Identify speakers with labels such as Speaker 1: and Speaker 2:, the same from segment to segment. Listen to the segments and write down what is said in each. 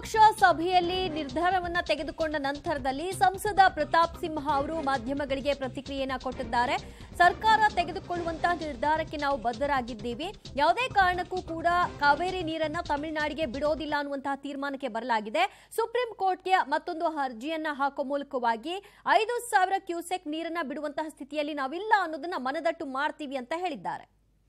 Speaker 1: ಸರ್ವಪಕ್ಷ ಸಭೆಯಲ್ಲಿ ನಿರ್ಧಾರವನ್ನ ತೆಗೆದುಕೊಂಡ ನಂತರದಲ್ಲಿ ಸಂಸದ ಪ್ರತಾಪ್ ಸಿಂಹ ಅವರು ಮಾಧ್ಯಮಗಳಿಗೆ ಪ್ರತಿಕ್ರಿಯೆಯನ್ನ ಕೊಟ್ಟಿದ್ದಾರೆ ಸರ್ಕಾರ ತೆಗೆದುಕೊಳ್ಳುವಂತಹ ನಿರ್ಧಾರಕ್ಕೆ ನಾವು ಬದ್ಧರಾಗಿದ್ದೀವಿ ಯಾವುದೇ ಕಾರಣಕ್ಕೂ ಕೂಡ ಕಾವೇರಿ ನೀರನ್ನ ತಮಿಳುನಾಡಿಗೆ ಬಿಡೋದಿಲ್ಲ ಅನ್ನುವಂತಹ ತೀರ್ಮಾನಕ್ಕೆ ಬರಲಾಗಿದೆ ಸುಪ್ರೀಂ ಕೋರ್ಟ್ಗೆ ಮತ್ತೊಂದು ಅರ್ಜಿಯನ್ನ ಹಾಕೋ ಮೂಲಕವಾಗಿ ಐದು ಸಾವಿರ ಕ್ಯೂಸೆಕ್ ನೀರನ್ನ ಬಿಡುವಂತಹ ಸ್ಥಿತಿಯಲ್ಲಿ ನಾವಿಲ್ಲ ಅನ್ನೋದನ್ನ ಮನದಟ್ಟು ಮಾಡ್ತೀವಿ ಅಂತ ಹೇಳಿದ್ದಾರೆ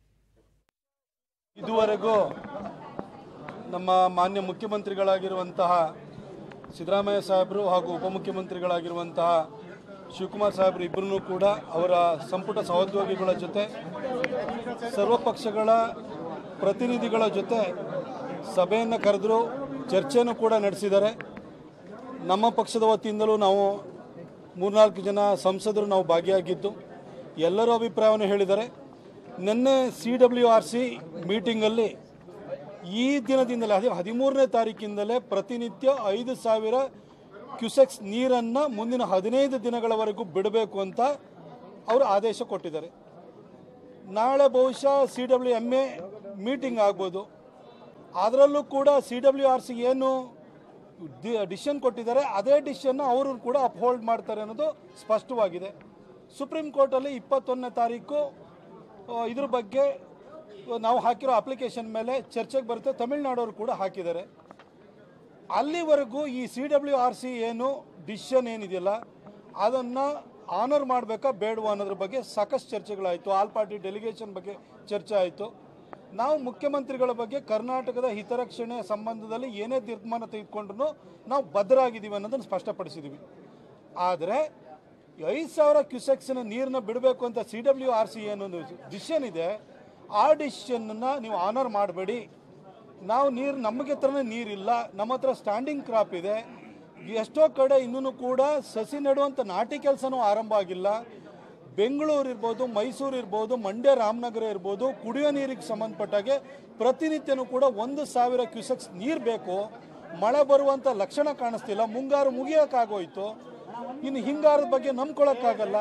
Speaker 2: ಇದುವರೆಗೂ ನಮ್ಮ ಮಾನ್ಯ ಮುಖ್ಯಮಂತ್ರಿಗಳಾಗಿರುವಂತಹ ಸಿದ್ದರಾಮಯ್ಯ ಸಾಹೇಬರು ಹಾಗೂ ಉಪಮುಖ್ಯಮಂತ್ರಿಗಳಾಗಿರುವಂತಹ ಶಿವಕುಮಾರ್ ಸಾಹೇಬರು ಇಬ್ಬರೂ ಕೂಡ ಅವರ ಸಂಪುಟ ಸಹೋದ್ಯೋಗಿಗಳ ಜೊತೆ ಸರ್ವಪಕ್ಷಗಳ ಪ್ರತಿನಿಧಿಗಳ ಜೊತೆ ಸಭೆಯನ್ನು ಕರೆದರು ಚರ್ಚೆನೂ ಕೂಡ ನಡೆಸಿದ್ದಾರೆ ನಮ್ಮ ಪಕ್ಷದ ವತಿಯಿಂದಲೂ ನಾವು ಮೂರ್ನಾಲ್ಕು ಜನ ಸಂಸದರು ನಾವು ಭಾಗಿಯಾಗಿದ್ದು ಎಲ್ಲರೂ ಅಭಿಪ್ರಾಯವನ್ನು ಹೇಳಿದ್ದಾರೆ ನಿನ್ನೆ ಸಿ ಡಬ್ಲ್ಯೂ ಆರ್ ಸಿ ಮೀಟಿಂಗಲ್ಲಿ ಈ ದಿನದಿಂದಲೇ ಅದೇ ಹದಿಮೂರನೇ ತಾರೀಕಿಂದಲೇ ಪ್ರತಿನಿತ್ಯ ಐದು ಸಾವಿರ ಕ್ಯೂಸೆಕ್ಸ್ ನೀರನ್ನು ಮುಂದಿನ ಹದಿನೈದು ದಿನಗಳವರೆಗೂ ಬಿಡಬೇಕು ಅಂತ ಅವರು ಆದೇಶ ಕೊಟ್ಟಿದ್ದಾರೆ ನಾಳೆ ಬಹುಶಃ C W M A meeting ಆಗ್ಬೋದು ಅದರಲ್ಲೂ ಕೂಡ ಸಿ ಡಬ್ಲ್ಯೂ ಆರ್ ಸಿ ಏನು ಡಿಸಿಷನ್ ಕೊಟ್ಟಿದ್ದಾರೆ ಅದೇ ಡಿಸಿಷನ್ನ ಅವರು ಕೂಡ ಅಪ್ಹೋಲ್ಡ್ ಮಾಡ್ತಾರೆ ಅನ್ನೋದು ಸ್ಪಷ್ಟವಾಗಿದೆ ಸುಪ್ರೀಂ ಕೋರ್ಟಲ್ಲಿ ಇಪ್ಪತ್ತೊಂದನೇ ತಾರೀಕು ಆ, ಇದ್ರ ಬಗ್ಗೆ ನಾವು ಹಾಕಿರೋ ಅಪ್ಲಿಕೇಶನ್ ಮೇಲೆ ಚರ್ಚೆಗೆ ಬರುತ್ತೆ ತಮಿಳ್ನಾಡವರು ಕೂಡ ಹಾಕಿದ್ದಾರೆ ಅಲ್ಲಿವರೆಗೂ ಈ ಸಿ ಡಬ್ಲ್ಯೂ ಆರ್ ಸಿ ಏನು ಡಿಸಿಷನ್ ಏನಿದೆಯಲ್ಲ ಅದನ್ನು ಆನರ್ ಮಾಡಬೇಕಾ ಬೇಡವಾ ಅನ್ನೋದ್ರ ಬಗ್ಗೆ ಸಾಕಷ್ಟು ಚರ್ಚೆಗಳಾಯಿತು ಆಲ್ ಪಾರ್ಟಿ ಡೆಲಿಗೇಷನ್ ಬಗ್ಗೆ ಚರ್ಚೆ ಆಯಿತು ನಾವು ಮುಖ್ಯಮಂತ್ರಿಗಳ ಬಗ್ಗೆ ಕರ್ನಾಟಕದ ಹಿತರಕ್ಷಣೆ ಸಂಬಂಧದಲ್ಲಿ ಏನೇ ತೀರ್ಮಾನ ತೆಗೆದುಕೊಂಡ್ರು ನಾವು ಬದ್ಧರಾಗಿದ್ದೀವಿ ಅನ್ನೋದನ್ನು ಸ್ಪಷ್ಟಪಡಿಸಿದ್ದೀವಿ ಆದರೆ ಐದು ಸಾವಿರ ಕ್ಯೂಸೆಕ್ಸ್ನ ನೀರನ್ನ ಬಿಡಬೇಕು ಅಂತ ಸಿ ಡಬ್ಲ್ಯೂ ಆರ್ ಸಿ ಏನೊಂದು ಡಿಸಿಷನ್ ಇದೆ ಆ ಡಿಸಿಷನ್ನ ನೀವು ಆನರ್ ಮಾಡಬೇಡಿ ನಾವು ನೀರು ನಮಗೆ ಹತ್ರನೇ ನೀರಿಲ್ಲ ನಮ್ಮ ಹತ್ರ ಸ್ಟ್ಯಾಂಡಿಂಗ್ ಕ್ರಾಪ್ ಇದೆ ಎಷ್ಟೋ ಕಡೆ ಇನ್ನೂ ಕೂಡ ಸಸಿ ನೆಡುವಂಥ ನಾಟಿ ಕೆಲಸನೂ ಆರಂಭ ಆಗಿಲ್ಲ ಬೆಂಗಳೂರು ಇರ್ಬೋದು ಮೈಸೂರು ಇರ್ಬೋದು ಮಂಡ್ಯ ರಾಮನಗರ ಇರ್ಬೋದು ಕುಡಿಯೋ ನೀರಿಗೆ ಸಂಬಂಧಪಟ್ಟಾಗೆ ಪ್ರತಿನಿತ್ಯನೂ ಕೂಡ ಒಂದು ಸಾವಿರ ಕ್ಯೂಸೆಕ್ಸ್ ನೀರು ಬೇಕು ಮಳೆ ಬರುವಂಥ ಲಕ್ಷಣ ಕಾಣಿಸ್ತಿಲ್ಲ ಮುಂಗಾರು ಮುಗಿಯೋಕ್ಕಾಗೋಯ್ತು ಇನ್ನು ಹಿಂಗಾರದ ಬಗ್ಗೆ ನಂಬ್ಕೊಳಕ್ಕಾಗಲ್ಲ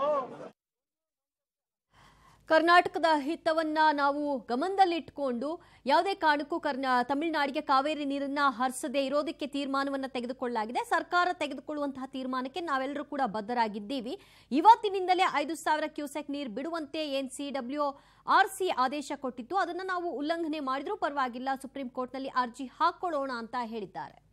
Speaker 1: ಕರ್ನಾಟಕದ ಹಿತವನ್ನ ನಾವು ಗಮನದಲ್ಲಿಟ್ಕೊಂಡು ಯಾವುದೇ ಕಾರಣಕ್ಕೂ ಕರ್ನಾ ತಮಿಳುನಾಡಿಗೆ ಕಾವೇರಿ ನೀರನ್ನ ಹರಿಸದೆ ಇರೋದಕ್ಕೆ ತೀರ್ಮಾನವನ್ನ ತೆಗೆದುಕೊಳ್ಳಲಾಗಿದೆ ಸರ್ಕಾರ ತೆಗೆದುಕೊಳ್ಳುವಂತಹ ತೀರ್ಮಾನಕ್ಕೆ ನಾವೆಲ್ಲರೂ ಕೂಡ ಬದ್ಧರಾಗಿದ್ದೀವಿ ಇವತ್ತಿನಿಂದಲೇ ಐದು ಸಾವಿರ ಕ್ಯೂಸೆಕ್ ನೀರು ಬಿಡುವಂತೆ ಏನ್ ಸಿ ಡಬ್ಲ್ಯೂ ಆರ್ ಸಿ ಆದೇಶ ಕೊಟ್ಟಿತ್ತು ಅದನ್ನ ನಾವು ಉಲ್ಲಂಘನೆ ಮಾಡಿದ್ರೂ ಪರವಾಗಿಲ್ಲ ಸುಪ್ರೀಂ ಕೋರ್ಟ್ನಲ್ಲಿ ಅರ್ಜಿ ಹಾಕೊಳ್ಳೋಣ ಅಂತ ಹೇಳಿದ್ದಾರೆ